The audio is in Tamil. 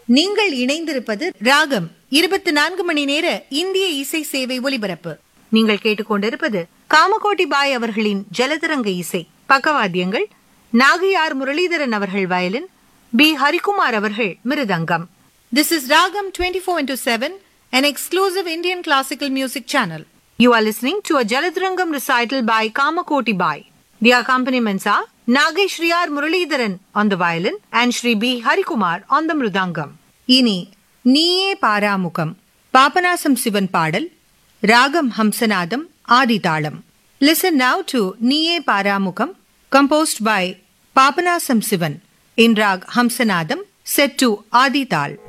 நீங்கள் இணைந்திருப்பது ராகம் இருபத்தி நான்கு மணி நேர இந்திய இசை சேவை ஒலிபரப்பு நீங்கள் கேட்டுக்கொண்டிருப்பது காமகோட்டி பாய் அவர்களின் ஜலதரங்க இசை பக்கவாத்தியங்கள் நாகையார் முரளிதரன் அவர்கள் வயலின் பி ஹரிகுமார் அவர்கள் mridangam this is ragam twenty four into seven an exclusive Indian classical music channel. You are listening to a Jaladrangam recital by Kamakoti Bai. The accompaniments are Nagai Shriyar Muralidharan on the violin and Shri B. Harikumar on the mridangam. இனி நீயே பாராமுகம் பாபநாசம் சிவன் பாடல் ராகம் Hamsanadam Adithalam listen now to Neeye Paramukham composed by Papanasam Sivan in raag Hamsanadam set to ஆதிதாள்